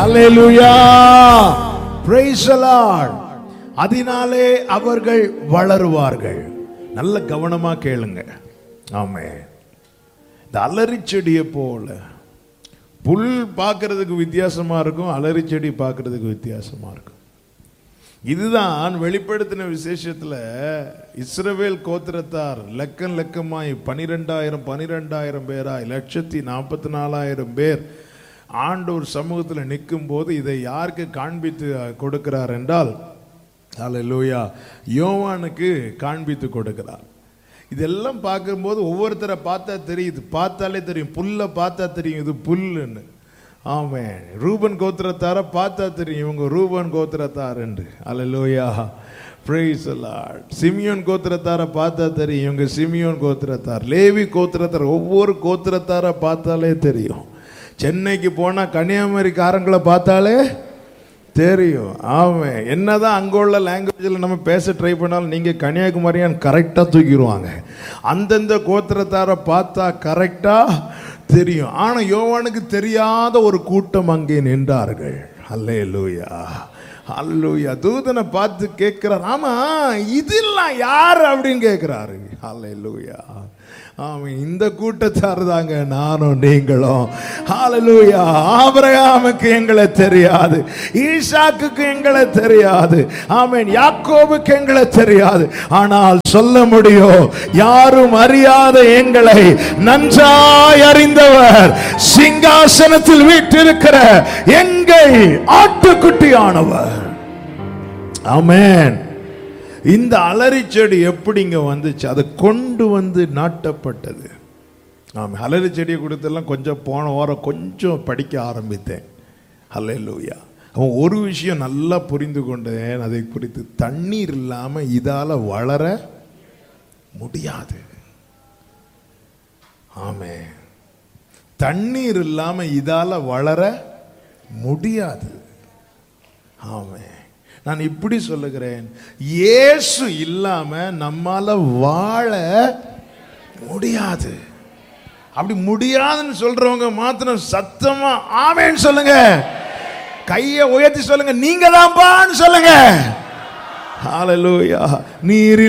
hallelujah praise the lord அதனாலே அவர்கள் வளருவார்கள் நல்ல கவனமா கேளுங்க ஆமே இந்த அலறி செடியை போல புல் பார்க்கறதுக்கு வித்தியாசமா இருக்கும் அலறி செடி பார்க்கறதுக்கு வித்தியாசமா இருக்கும் இதுதான் வெளிப்படுத்தின விசேஷத்துல இஸ்ரவேல் கோத்திரத்தார் லக்கம் லக்கமாய் பனிரெண்டாயிரம் பனிரெண்டாயிரம் பேராய் லட்சத்தி நாற்பத்தி நாலாயிரம் பேர் ஆண்டோர் சமூகத்தில் நிற்கும் போது இதை யாருக்கு காண்பித்து கொடுக்கிறார் என்றால் அல்லேலூயா யோவானுக்கு காண்பித்து கொடுக்கிறார் இதெல்லாம் பார்க்கும்போது ஒவ்வொருத்தரை பார்த்தா தெரியுது பார்த்தாலே தெரியும் புல்லை பார்த்தா தெரியும் இது புல்லுன்னு ஆமென் ரூபன் கோத்திரத்தார பார்த்தா தெரியும் இவங்க ரூபன் கோத்திரத்தார் என்று அல்லேலூயா பிரைஸ் லார்ட் சிமியோன் கோத்திரத்தார பார்த்தா தெரியும் இவங்க சிமியோன் கோத்திரத்தார் லேவி கோத்திரத்தார் ஒவ்வொரு கோத்திரத்தார பார்த்தாலே தெரியும் சென்னைக்கு போனால் கன்னியாகுமரிக்காரங்களை பார்த்தாலே தெரியும் ஆமாம் என்னதான் அங்கே உள்ள லாங்குவேஜில் நம்ம பேச ட்ரை பண்ணாலும் நீங்கள் கன்னியாகுமரியான் கரெக்டாக தூக்கிடுவாங்க அந்தந்த கோத்திரத்தாரை பார்த்தா கரெக்டாக தெரியும் ஆனால் யோவானுக்கு தெரியாத ஒரு கூட்டம் அங்கே நின்றார்கள் அல்லே லூயா அல்லூயா தூதனை பார்த்து கேட்கிறார் ஆமா இதெல்லாம் யார் அப்படின்னு கேட்கிறாரு அல்லே லூயா ஆமாம் இந்த கூட்டத்தார் தாங்க நானும் நீங்களும் ஹalleluya ஆபிரகாமுக்கு எங்களை தெரியாது ஈசாக்குக்கு எங்களை தெரியாது ஆமென் யாக்கோபுக்கு எங்களை தெரியாது ஆனால் சொல்ல முடியும் யாரும் அறியாத எங்களை நன்றாய் அறிந்தவர் சிங்காசனத்தில் வீட்டிருக்கிற எங்கள் ஆட்டுக்குட்டியானவர் ஆமென் இந்த அலரி செடி எப்படிங்க வந்துச்சு அதை கொண்டு வந்து நாட்டப்பட்டது ஆமாம் அலரி செடியை கொடுத்தெல்லாம் கொஞ்சம் போன வாரம் கொஞ்சம் படிக்க ஆரம்பித்தேன் ஹalleluya அவன் ஒரு விஷயம் நல்லா புரிந்து கொண்டேன் அதை குறித்து தண்ணீர் இல்லாமல் இதால் வளர முடியாது ஆமே தண்ணீர் இல்லாமல் இதால் வளர முடியாது ஆமே நான் இப்படி சொல்லுகிறேன் இயேசு இல்லாம நம்மால வாழ முடியாது அப்படி முடியாதுன்னு சொல்றவங்க மாத்திரம் சத்தமா ஆமேன்னு சொல்லுங்க கையை உயர்த்தி சொல்லுங்க நீங்க தான்பான்னு சொல்லுங்க ஹalleluya நீர்